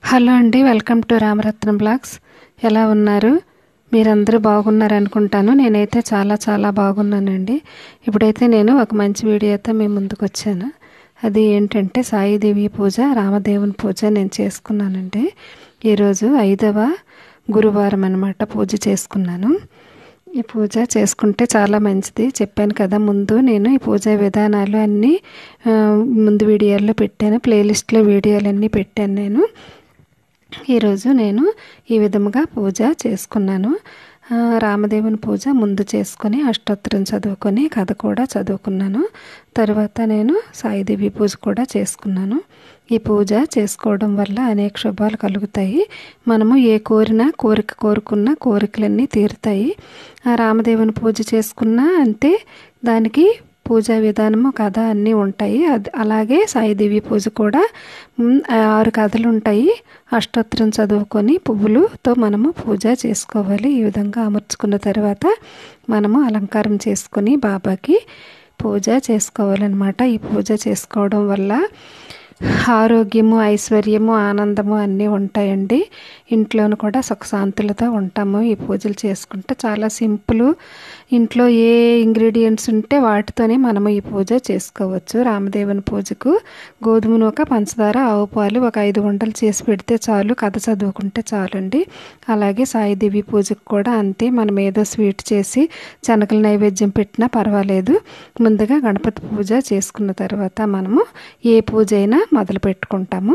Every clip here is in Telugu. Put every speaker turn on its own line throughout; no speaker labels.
హలో అండి వెల్కమ్ టు రామరత్నం బ్లాగ్స్ ఎలా ఉన్నారు మీరందరూ బాగున్నారు అనుకుంటాను నేనైతే చాలా చాలా బాగున్నానండి ఇప్పుడైతే నేను ఒక మంచి వీడియోతో మీ ముందుకు వచ్చాను అది ఏంటంటే సాయిదేవి పూజ రామదేవుని పూజ నేను చేసుకున్నానండి ఈరోజు ఐదవ గురువారం అనమాట పూజ చేసుకున్నాను ఈ పూజ చేసుకుంటే చాలా మంచిది చెప్పాను కదా ముందు నేను ఈ పూజ విధానాలు అన్నీ ఆ, ముందు వీడియోల్లో పెట్టాను ప్లేలిస్ట్లో వీడియోలన్నీ పెట్టాను నేను ఈరోజు నేను ఈ విధముగా పూజ చేసుకున్నాను ఆ, రామదేవుని పూజ ముందు చేసుకొని అష్టోత్తరం చదువుకొని కథ కూడా చదువుకున్నాను తర్వాత నేను సాయిదేవి పూజ కూడా చేసుకున్నాను ఈ పూజ చేసుకోవడం వల్ల అనేక శుభాలు కలుగుతాయి మనము ఏ కోరినా కోరిక కోరుకున్న కోరికలన్నీ తీరుతాయి ఆ రామదేవుని పూజ చేసుకున్నా అంతే దానికి పూజా విధానము కథ అన్నీ ఉంటాయి అది అలాగే సాయిదేవి పూజ కూడా మ్, ఆరు కథలు ఉంటాయి అష్టోత్తరం చదువుకొని పువ్వులతో మనము పూజ చేసుకోవాలి ఈ విధంగా అమర్చుకున్న తర్వాత మనము అలంకారం చేసుకొని బాబాకి పూజ చేసుకోవాలన్నమాట ఈ పూజ చేసుకోవడం వల్ల ఆరోగ్యము ఐశ్వర్యము ఆనందము అన్నీ ఉంటాయండి ఇంట్లోనూ కూడా సుఖశాంతులతో ఉంటాము ఈ పూజలు చేసుకుంటే చాలా సింపుల్ ఇంట్లో ఏ ఇంగ్రీడియంట్స్ ఉంటే వాటితోనే మనము ఈ పూజ చేసుకోవచ్చు రామదేవుని పూజకు గోధుమ నూక పంచదార ఆవు పాలు ఒక ఐదు వంటలు చేసి పెడితే చాలు కథ చదువుకుంటే చాలండి అలాగే సాయిదేవి పూజకు కూడా అంతే మనం ఏదో స్వీట్ చేసి శనగల నైవేద్యం పెట్టినా పర్వాలేదు ముందుగా గణపతి పూజ చేసుకున్న తర్వాత మనము ఏ పూజ అయినా మొదలు పెట్టుకుంటాము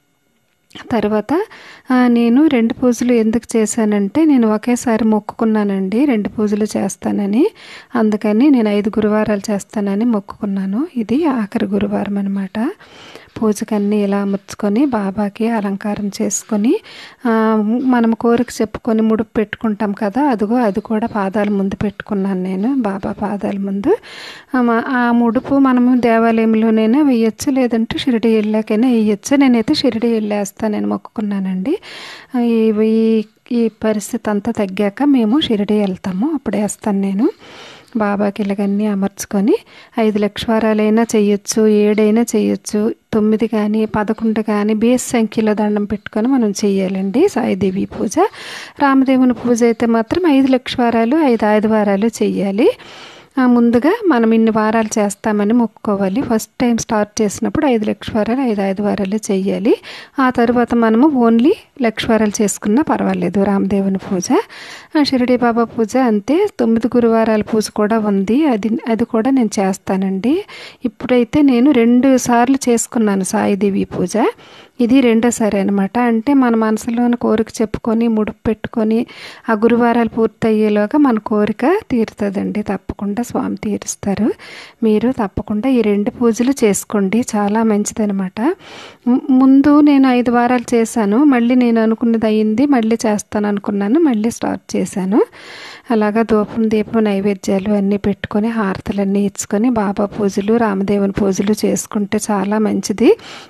తర్వాత ఆ, నేను రెండు పూజలు ఎందుకు చేశానంటే నేను ఒకేసారి మొక్కుకున్నానండి రెండు పూజలు చేస్తానని అందుకని నేను ఐదు గురువారాలు చేస్తానని మొక్కుకున్నాను ఇది ఆఖరి గురువారం అనమాట పూజకన్నీ ఇలా అమర్చుకొని బాబాకి అలంకారం చేసుకొని ఆ, మనం కోరిక చెప్పుకొని ముడుపు పెట్టుకుంటాం కదా అదిగో అది కూడా పాదాల ముందు పెట్టుకున్నాను నేను బాబా పాదాల ముందు ఆ మ- ఆ ముడుపు మనము దేవాలయంలోనైనా వేయచ్చు లేదంటే షిరిడి వెళ్ళాకైనా వేయచ్చు నేనైతే షిరిడి వెళ్ళేస్తానని మొక్కుకున్నానండి ఆ, ఈ ఈ- ఈ పరిస్థితి అంతా తగ్గాక మేము షిరిడి వెళ్తాము అప్పుడు వేస్తాను నేను బాబాకి ఇలాగన్నీ అమర్చుకొని ఐదు లక్షవారాలైనా చేయొచ్చు ఏడైనా చేయొచ్చు తొమ్మిది కానీ పదకొండు కానీ బేస్ సంఖ్యలో దండం పెట్టుకొని మనం చేయాలండి సాయిదేవి పూజ రామదేవుని పూజ అయితే మాత్రం ఐదు లక్షవారాలు ఐదు ఆదివారాలు చెయ్యాలి ఆ, ముందుగా మనం ఇన్ని వారాలు చేస్తామని మొక్కుకోవాలి ఫస్ట్ టైం స్టార్ట్ చేసినప్పుడు ఐదు లక్ష వారాలు ఐదు ఐదు వారాలు చెయ్యాలి ఆ తర్వాత మనము ఓన్లీ లక్ష వారాలు చేసుకున్నా పర్వాలేదు రామదేవుని పూజ ఆ, షిరిడి బాబా పూజ అంతే తొమ్మిది గురువారాల పూజ కూడా ఉంది అది అది కూడా నేను చేస్తానండి ఇప్పుడైతే నేను రెండు సార్లు చేసుకున్నాను సాయిదేవి పూజ ఇది రెండోసారి అనమాట అంటే మన మనసులోని కోరిక చెప్పుకొని ముడుపు పెట్టుకొని ఆ గురువారాలు పూర్తయ్యేలోగా మన కోరిక తీరుతుందండి తప్పకుండా స్వామి తీరుస్తారు మీరు తప్పకుండా ఈ రెండు పూజలు చేసుకోండి చాలా మంచిదనమాట ము- ముందు నేను ఐదు వారాలు చేశాను మళ్ళీ నేను అనుకున్నది అయ్యింది మళ్ళీ చేస్తాను అనుకున్నాను మళ్ళీ స్టార్ట్ చేశాను అలాగా ధూపం దీపం నైవేద్యాలు అన్నీ పెట్టుకొని హారతులన్నీ ఇచ్చుకొని బాబా పూజలు రామదేవుని పూజలు చేసుకుంటే చాలా మంచిది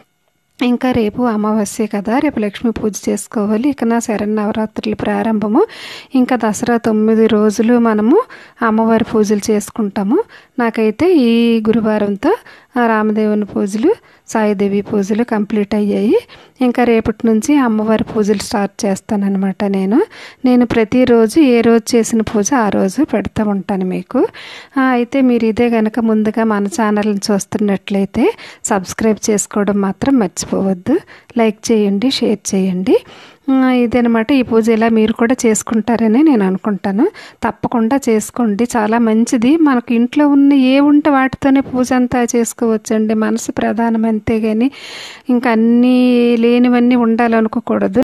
ఇంకా రేపు అమావాస్య కదా రేపు లక్ష్మీ పూజ చేసుకోవాలి ఇక నా శరన్నవరాత్రులు ప్రారంభము ఇంకా దసరా తొమ్మిది రోజులు మనము అమ్మవారి పూజలు చేసుకుంటాము నాకైతే ఈ గురువారంతో ఆ రామదేవుని పూజలు సాయిదేవి పూజలు కంప్లీట్ అయ్యాయి ఇంకా రేపటి నుంచి అమ్మవారి పూజలు స్టార్ట్ చేస్తానన్నమాట నేను నేను ప్రతిరోజు ఏ రోజు చేసిన పూజ ఆ రోజు పెడతా ఉంటాను మీకు ఆ, అయితే మీరు ఇదే కనుక ముందుగా మన ఛానల్ని చూస్తున్నట్లయితే సబ్స్క్రైబ్ చేసుకోవడం మాత్రం మర్చిపోవద్దు లైక్ చేయండి షేర్ చేయండి ఆ, ఇదనమాట ఈ పూజ ఇలా మీరు కూడా చేసుకుంటారని నేను అనుకుంటాను తప్పకుండా చేసుకోండి చాలా మంచిది మనకు ఇంట్లో ఉన్న ఏ ఉంటే వాటితోనే పూజ అంతా చేసుకోవచ్చండి మనసు ప్రధానం అంతే కానీ ఇంకా అన్నీ లేనివన్నీ ఉండాలనుకోకూడదు